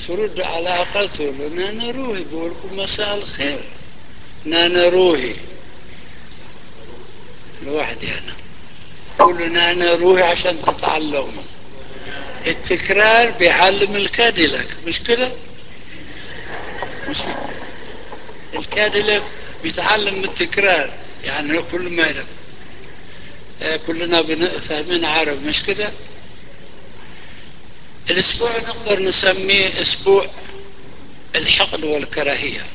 ترد على أقل تقول له نانا روحي بقول لكم مساء الخير نانا روحي لوحدي أنا قول له نانا روحي عشان تتعلموا التكرار بيعلم الكاديلاك مش كده مش الكاديلاك بيتعلم من التكرار يعني كل ما يلم. كلنا بن- فاهمين عرب مش كده الاسبوع نقدر نسميه اسبوع الحقد والكراهيه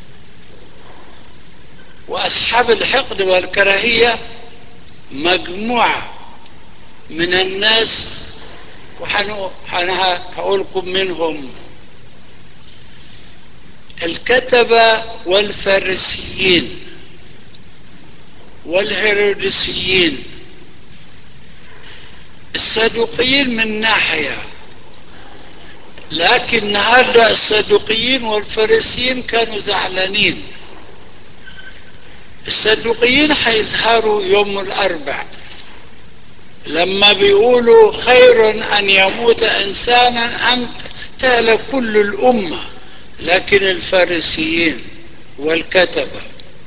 واصحاب الحقد والكراهيه مجموعه من الناس وحنقول لكم منهم الكتبه والفارسيين والهيروديسيين الصدوقيين من ناحيه لكن هذا الصدوقيين والفارسيين كانوا زعلانين الصدوقيين حيظهروا يوم الأربع لما بيقولوا خير أن يموت إنسانا أن تهلك كل الأمة لكن الفارسيين والكتبة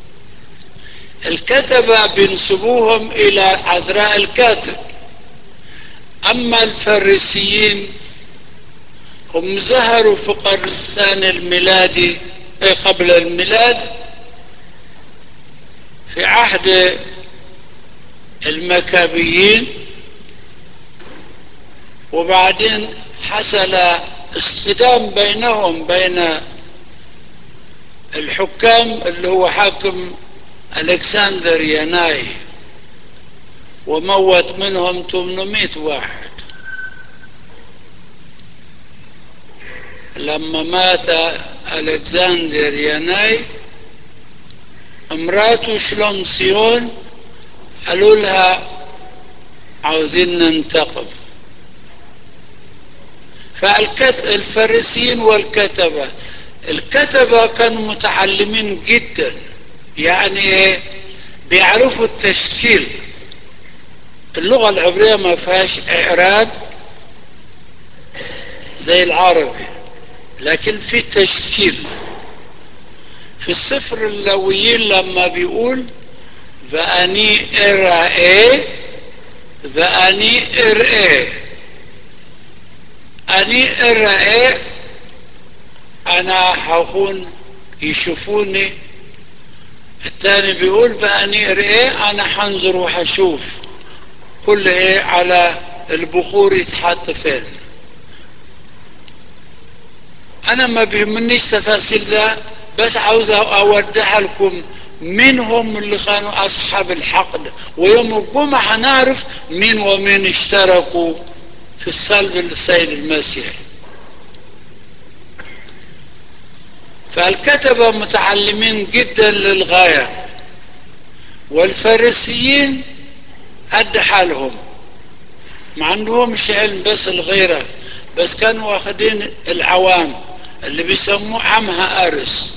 الكتبة بينسبوهم إلى عزراء الكاتب أما الفارسيين هم ظهروا في القرن الثاني الميلادي إيه قبل الميلاد في عهد المكابيين وبعدين حصل اصطدام بينهم بين الحكام اللي هو حاكم الكسندر يناي وموت منهم 800 واحد لما مات الكسندر يناي امراته شلومسيون قالوا لها عاوزين ننتقم فالفارسيين والكتبة الكتبة كانوا متعلمين جدا يعني بيعرفوا التشكيل اللغة العبرية ما فيهاش إعراب زي العربي لكن في تشكيل في السفر اللويين لما بيقول فأني إرأي فأني إرأي أني إرأي أنا هكون يشوفوني الثاني بيقول فأني إرأي أنا حنظر وحشوف كل إيه على البخور يتحط فين أنا ما بيهمنيش تفاصيل ده بس عاوز أوضح لكم مين هم اللي كانوا أصحاب الحقد ويوم الجمعة هنعرف مين ومين اشتركوا في الصلب السيد المسيح فالكتبة متعلمين جدا للغاية والفارسيين قد حالهم ما عندهمش علم بس الغيرة بس كانوا واخدين العوام اللي بيسموه عمها أرس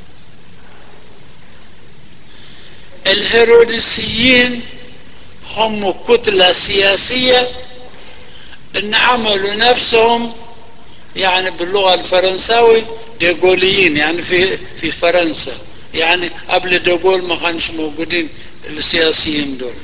الهيروديسيين هم كتلة سياسية ان عملوا نفسهم يعني باللغة الفرنساوي ديغوليين يعني في في فرنسا يعني قبل ديغول ما كانش موجودين السياسيين دول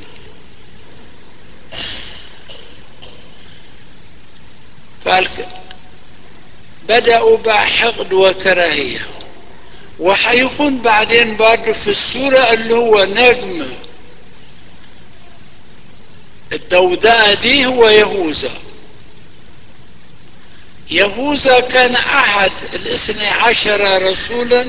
فالك بدأوا بقى حقد وكراهية وحيكون بعدين برضه في السورة اللي هو نجم الدوداء دي هو يهوذا يهوذا كان أحد الاثني عشر رسولا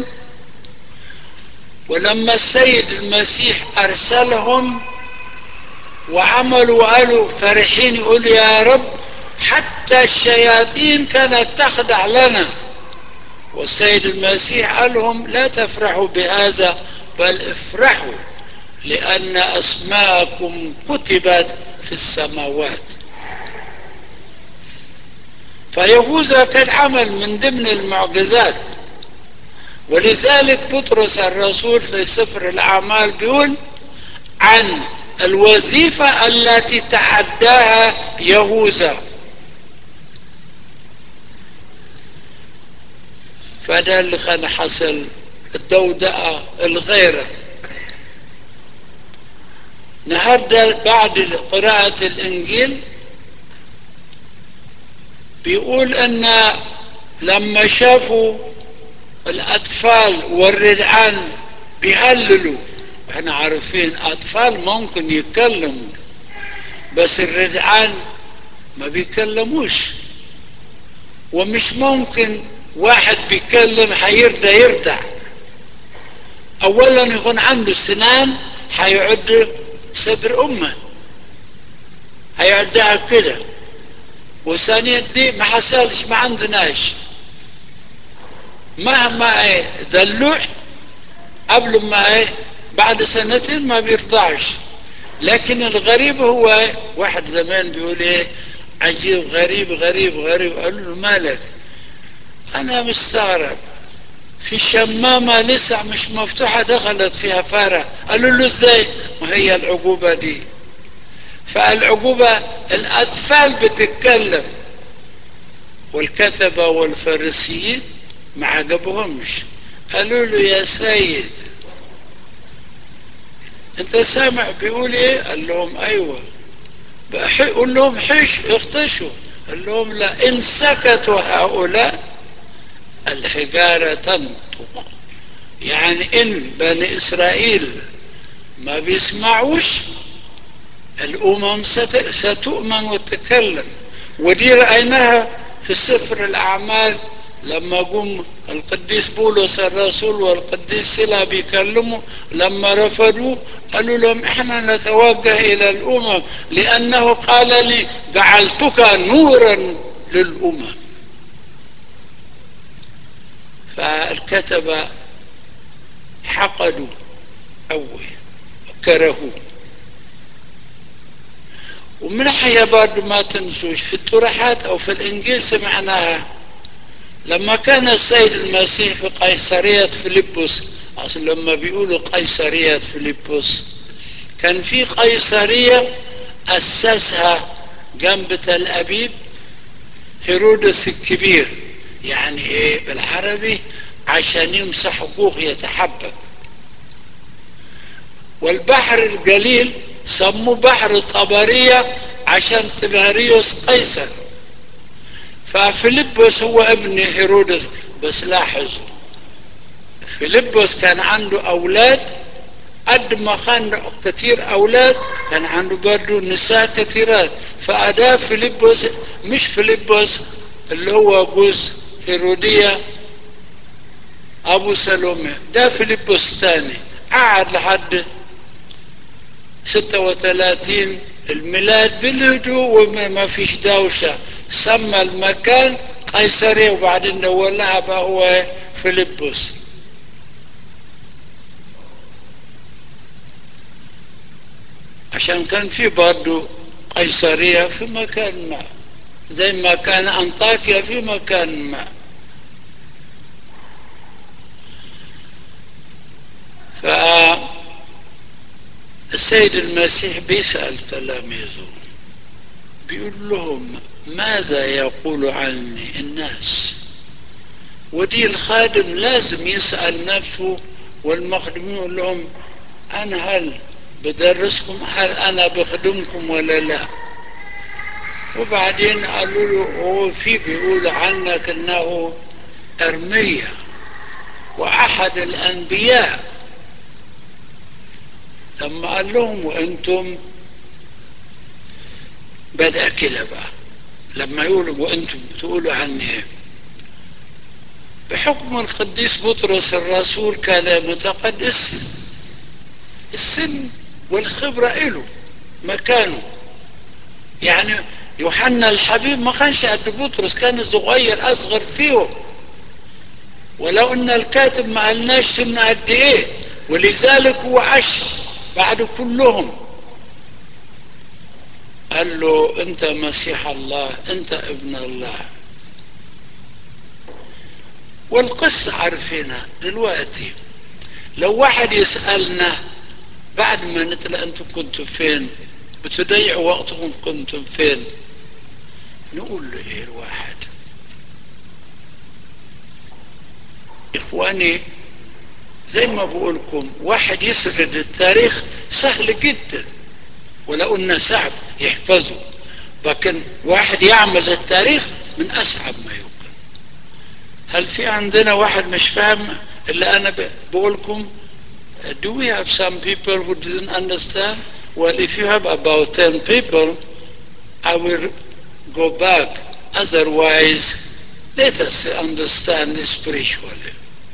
ولما السيد المسيح أرسلهم وعملوا وقالوا فرحين يقولوا يا رب حتى الشياطين كانت تخضع لنا والسيد المسيح قال لهم لا تفرحوا بهذا بل افرحوا لأن أسماءكم كتبت في السماوات فيهوذا كان عمل من ضمن المعجزات ولذلك بطرس الرسول في سفر الأعمال بيقول عن الوظيفة التي تعداها يهوذا فده اللي كان حصل الدودقة الغيرة النهاردة بعد قراءة الإنجيل بيقول أن لما شافوا الأطفال والردعان بيهللوا احنا عارفين أطفال ممكن يتكلموا بس الردعان ما بيكلموش ومش ممكن واحد بيتكلم هيرضى يردع اولا يكون عنده سنان هيعد صدر امه هيعدها كده وثانيا دي ما حصلش ما عندناش مهما ايه دلوع قبل ما ايه بعد سنتين ما بيرضعش لكن الغريب هو ايه واحد زمان بيقول ايه عجيب غريب غريب غريب قال له مالك انا مستغرب في شمامة لسه مش مفتوحة دخلت فيها فارة قالوا له ازاي ما هي العقوبة دي فالعقوبة الأطفال بتتكلم والكتبة والفارسيين ما عجبهمش قالوا له يا سيد انت سامع بيقول ايه قال لهم ايوه قول لهم حش اختشوا قال لهم لا ان سكتوا هؤلاء الحجارة تنطق يعني ان بني اسرائيل ما بيسمعوش الامم ستؤمن وتتكلم ودي رأيناها في سفر الاعمال لما قوم القديس بولس الرسول والقديس سلا بيكلموا لما رفضوه قالوا لهم احنا نتوجه الى الامم لانه قال لي جعلتك نورا للامم فالكتبة حقدوا أول وكرهوا ومن ناحية برضه ما تنسوش في الطرحات أو في الإنجيل سمعناها لما كان السيد المسيح في قيصرية فيلبس أصل لما بيقولوا قيصرية فيلبس كان في قيصرية أسسها جنب تل أبيب هيرودس الكبير يعني ايه بالعربي عشان يمسح حقوق يتحبب والبحر الجليل سموه بحر طبرية عشان تباريوس قيصر ففيلبس هو ابن هيرودس بس لاحظوا فيلبس كان عنده أولاد قد ما كان كثير أولاد كان عنده برضه نساء كثيرات فأداة فيلبس مش فيلبس اللي هو جوز هيرودية أبو سلومة ده فيلبس الثاني قعد لحد 36 الميلاد بالهدوء وما فيش دوشة سمى المكان قيصرية وبعدين دولها بقى هو فيلبس عشان كان في برضه قيصرية في مكان ما زي ما كان أنطاكيا في مكان ما فالسيد المسيح بيسأل تلاميذه بيقول لهم ماذا يقول عني الناس ودي الخادم لازم يسأل نفسه والمخدمين يقول لهم أنا هل بدرسكم هل أنا بخدمكم ولا لا وبعدين قالوا له هو في بيقول عنك انه ارميا واحد الانبياء لما قال لهم وانتم بدا كده بقى لما يقولوا وانتم بتقولوا عني بحكم القديس بطرس الرسول كان متقدس السن والخبرة له مكانه يعني يوحنا الحبيب ما كانش قد بطرس كان صغير اصغر فيهم ولو ان الكاتب ما قالناش سن قد ايه ولذلك هو عاش بعد كلهم قال له انت مسيح الله انت ابن الله والقصة عارفينها دلوقتي لو واحد يسألنا بعد ما نطلع انتم كنتم فين بتضيعوا وقتكم كنتم فين نقول له ايه الواحد إخواني زي ما بقولكم واحد يسرد التاريخ سهل جدا ولو انه صعب يحفظه لكن واحد يعمل التاريخ من أصعب ما يمكن هل في عندنا واحد مش فاهم اللي أنا بقولكم do we have some people who didn't understand well if you have about 10 people I will go back otherwise let us understand spiritually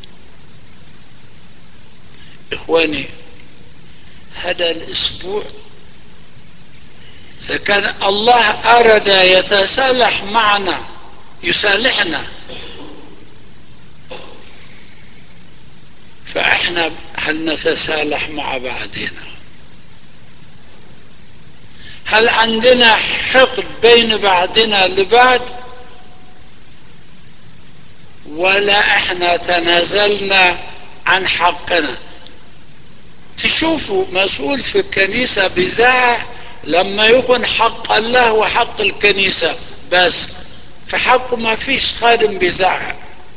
إخواني هذا الأسبوع إذا كان الله أراد يتصالح معنا يصالحنا فإحنا هل نتصالح مع بعضنا هل عندنا حقد بين بعضنا لبعض ولا احنا تنازلنا عن حقنا تشوفوا مسؤول في الكنيسة بزاع لما يكون حق الله وحق الكنيسة بس في حقه ما فيش خادم بزعق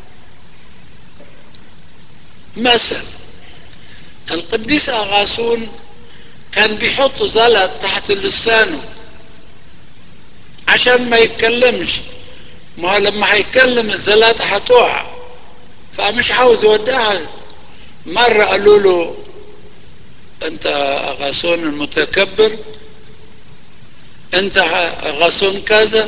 مثلا القديس أغاثون كان بيحط زلط تحت لسانه عشان ما يتكلمش ما هو لما هيتكلم الزلات هتقع فمش عاوز يودعها مرة قالوا له انت أغاثون المتكبر انت غصن كذا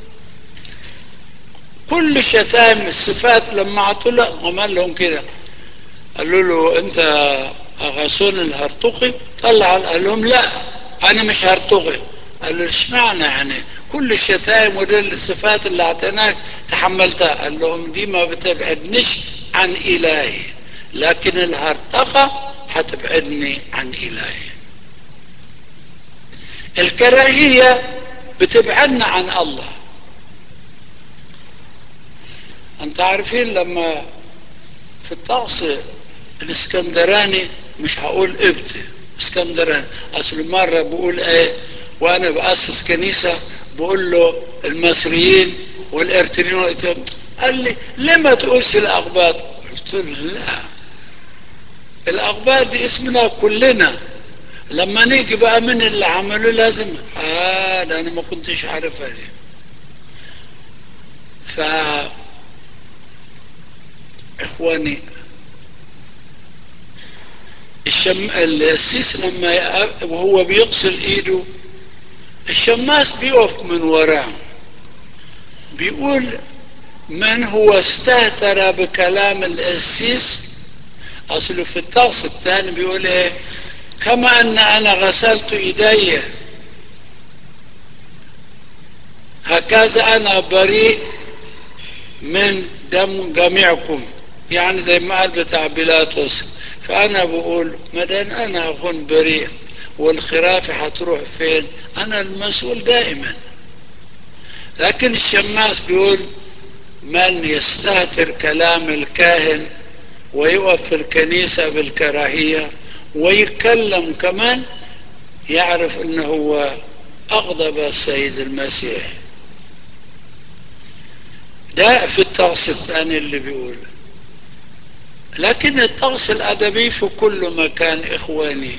كل الشتائم الصفات لما عطوا له عمل لهم كده قالوا له انت غصون الهرطقي طلع قال لهم لا انا مش هرطقي قال له اشمعنى يعني كل الشتائم ودول الصفات اللي اعطيناك تحملتها قال لهم دي ما بتبعدنيش عن الهي لكن الهرطقه هتبعدني عن الهي الكراهية بتبعدنا عن الله انت عارفين لما في الطقس الاسكندراني مش هقول ابت اسكندراني اصل مرة بقول ايه وانا بأسس كنيسة بقول له المصريين والارتريين قال لي ليه ما تقولش الاقباط قلت له لا الاقباط دي اسمنا كلنا لما نيجي بقى من اللي عملوا لازم اه ده انا ما كنتش عارفها دي ف اخواني الشم السيس لما وهو بيغسل ايده الشماس بيقف من وراه بيقول من هو استهتر بكلام القسيس اصله في الطقس الثاني بيقول ايه كما ان انا غسلت ايدي هكذا انا بريء من دم جميعكم يعني زي ما قال بتاع بيلاطس فانا بقول مدام انا اكون بريء والخرافة هتروح فين انا المسؤول دائما لكن الشماس بيقول من يستهتر كلام الكاهن ويقف في الكنيسة بالكراهية ويتكلم كمان يعرف انه هو اغضب السيد المسيح ده في الطقس الثاني اللي بيقول لكن الطقس الادبي في كل مكان اخواني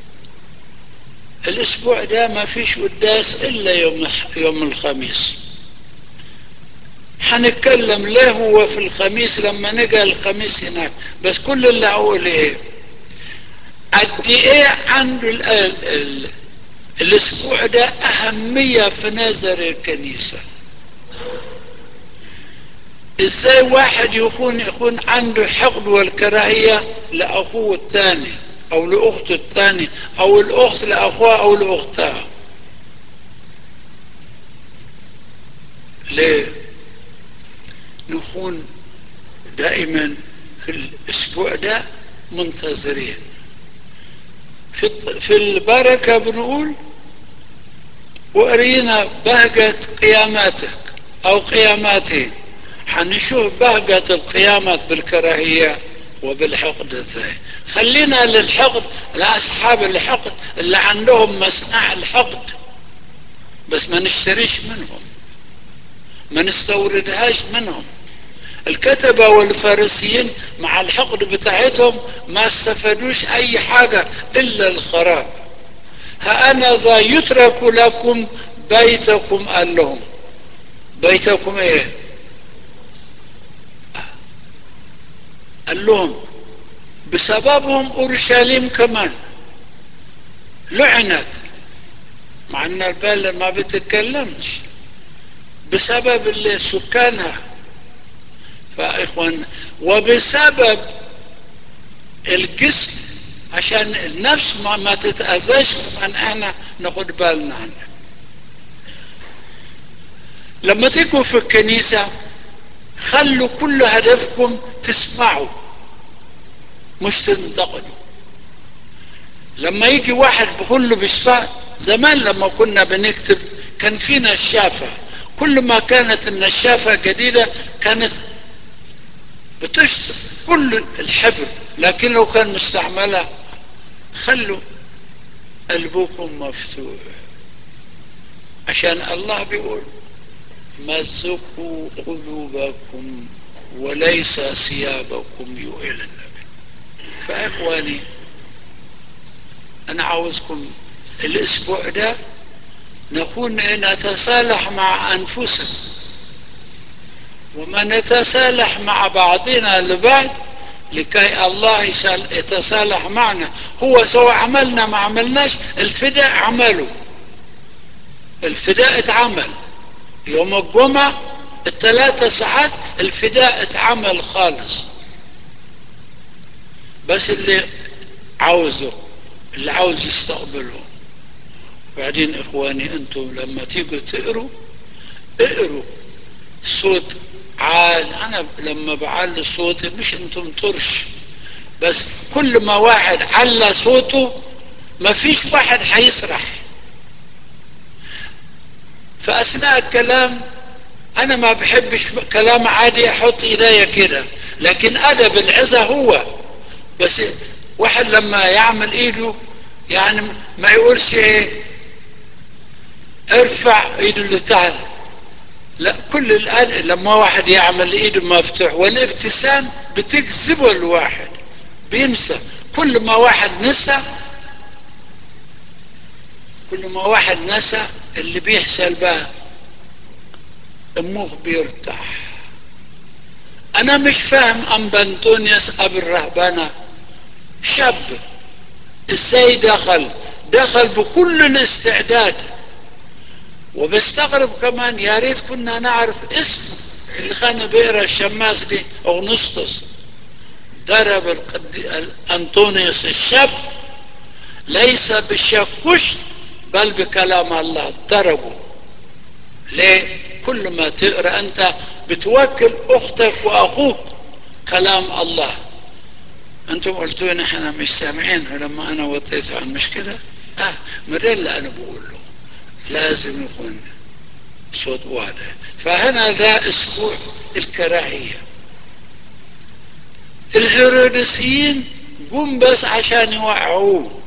الاسبوع ده ما فيش قداس الا يوم يوم الخميس هنتكلم ليه هو في الخميس لما نجي الخميس هناك بس كل اللي اقول ايه قد ايه عنده ال ال الاسبوع ده اهمية في نظر الكنيسة ازاي واحد يكون يكون عنده حقد والكراهية لاخوه الثاني او لاخته الثاني او الاخت لاخوها او لاختها ليه نكون دائما في الاسبوع ده منتظرين في في البركة بنقول وأرينا بهجة قياماتك أو قياماتي حنشوف بهجة القيامات بالكراهية وبالحقد ازاي خلينا للحقد لأصحاب الحقد اللي عندهم مصنع الحقد بس ما نشتريش منهم ما نستوردهاش منهم الكتبة والفارسيين مع الحقد بتاعتهم ما استفادوش اي حاجة الا الخراب ها انا ذا يترك لكم بيتكم قال لهم بيتكم ايه قال لهم بسببهم اورشليم كمان لعنت مع ان البلد ما بتتكلمش بسبب اللي سكانها فاخوان وبسبب الجسم عشان النفس ما, ما تتأذاش كمان احنا ناخد بالنا عنها لما تيجوا في الكنيسة خلوا كل هدفكم تسمعوا مش تنتقدوا لما يجي واحد بيقول له بيشفع زمان لما كنا بنكتب كان في نشافة كل ما كانت النشافة جديدة كانت بتشطب كل الحبر لكن لو كان مستعملة خلوا قلبكم مفتوح عشان الله بيقول مزقوا قلوبكم وليس ثيابكم يؤلن فاخواني انا عاوزكم الاسبوع ده نكون نتصالح مع انفسنا وما نتصالح مع بعضنا البعض لكي الله يتصالح معنا هو سواء عملنا ما عملناش الفداء عمله الفداء اتعمل يوم الجمعة الثلاثة ساعات الفداء اتعمل خالص بس اللي عاوزه اللي عاوز يستقبله بعدين اخواني انتم لما تيجوا تقروا اقروا صوت عال انا لما بعلي صوتي مش انتم ترش بس كل ما واحد على صوته ما فيش واحد هيسرح فاثناء الكلام انا ما بحبش كلام عادي احط ايديا كده لكن ادب العزة هو بس واحد لما يعمل ايده يعني ما يقولش ايه ارفع ايده لتحت لا كل الان لما واحد يعمل ايده مفتوح والابتسام بتجذبه الواحد بينسى كل ما واحد نسى كل ما واحد نسى اللي بيحصل بقى المخ بيرتاح انا مش فاهم ام بنتونيوس ابو الرهبانه شاب ازاي دخل دخل بكل الاستعداد وبستغرب كمان يا ريت كنا نعرف اسمه اللي كان بيقرا الشماس دي اغنسطس ضرب القد... انطونيوس الشاب ليس بالشكوش بل بكلام الله ضربه ليه كل ما تقرا انت بتوكل اختك واخوك كلام الله انتم قلتوا لي احنا مش سامعين لما انا وطيت عن مش كده اه ما ده اللي انا بقول له لازم يكون صوت واضح فهنا ده اسبوع الكراهيه الهيروديسيين جم بس عشان يوعوه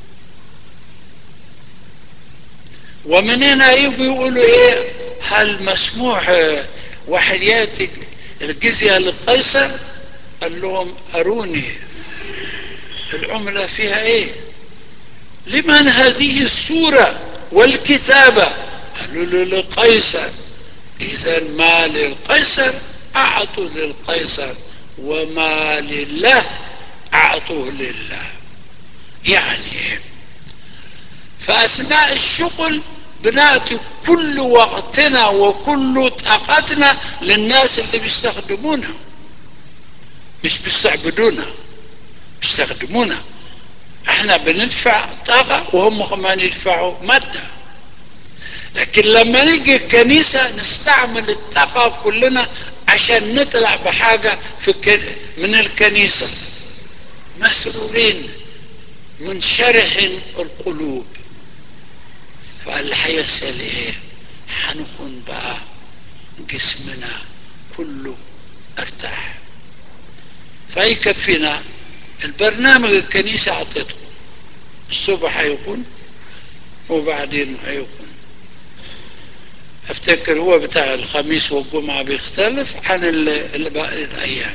ومن هنا يجوا يقولوا ايه هل مسموح واحد ياتي الجزيه للقيصر قال لهم اروني العمله فيها ايه لمن هذه الصوره والكتابه قالوا له للقيصر اذا ما للقيصر اعطوا للقيصر وما لله اعطوه لله يعني فاثناء الشغل بنعطي كل وقتنا وكل طاقتنا للناس اللي بيستخدمونها مش بيستعبدونا بيستخدمونا احنا بندفع طاقة وهم كمان يدفعوا مادة لكن لما نيجي الكنيسة نستعمل الطاقة كلنا عشان نطلع بحاجة في الكن... من الكنيسة مسرورين منشرح القلوب فاللي هيحصل ايه هنكون بقى جسمنا كله ارتاح فيكفينا البرنامج الكنيسة عطته الصبح هيكون وبعدين هيكون افتكر هو بتاع الخميس والجمعة بيختلف عن باقي الأيام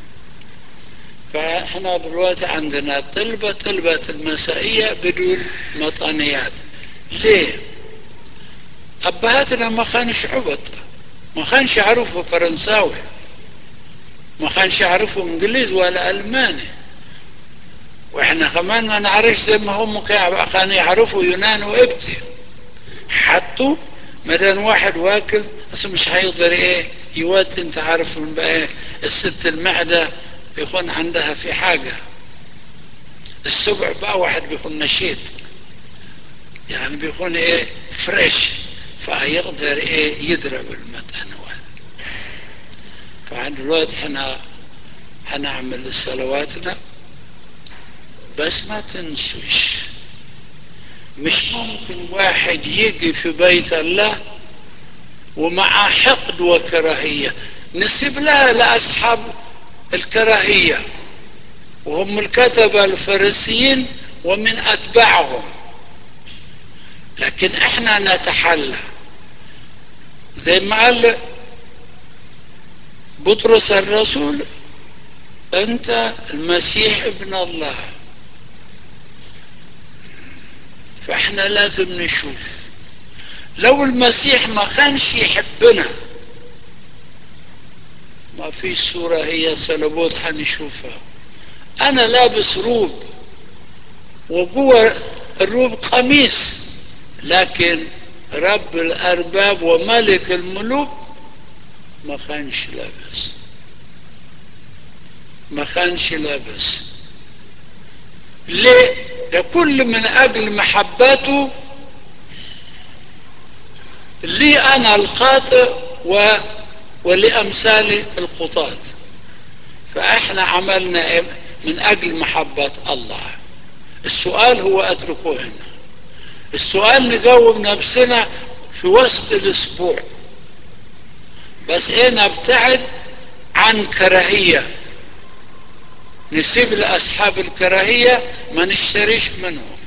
فاحنا دلوقتي عندنا طلبة طلبة المسائية بدون مطانيات ليه أبهاتنا ما كانش عبط ما كانش يعرفوا فرنساوي ما كانش يعرفوا انجليز ولا الماني واحنا كمان ما نعرفش زي ما هم كانوا يعرفوا يونان وابتي حطوا مدام واحد واكل بس مش هيقدر ايه يوات انت عارف من بقى الست المعدة يكون عندها في حاجة السبع بقى واحد بيكون نشيط يعني بيكون ايه فريش فيقدر ايه يضرب المتنوات فعند دلوقتي احنا هنعمل صلواتنا بس ما تنسوش مش ممكن واحد يجي في بيت الله ومع حقد وكراهية نسيب لها لأصحاب الكراهية وهم الكتبة الفريسيين ومن أتباعهم لكن احنا نتحلى زي ما قال بطرس الرسول انت المسيح ابن الله فاحنا لازم نشوف لو المسيح ما كانش يحبنا ما في صورة هي سلبوت حنشوفها انا لابس روب وجوه الروب قميص لكن رب الارباب وملك الملوك ما كانش لابس ما كانش لابس ليه لكل من اجل محبته لي انا الخاطئ و ولامثال الخطاة فاحنا عملنا إيه؟ من اجل محبة الله السؤال هو اتركه هنا السؤال نجاوب نفسنا في وسط الاسبوع بس ايه نبتعد عن كراهية نسيب لاصحاب الكراهية ما نشتريش منهم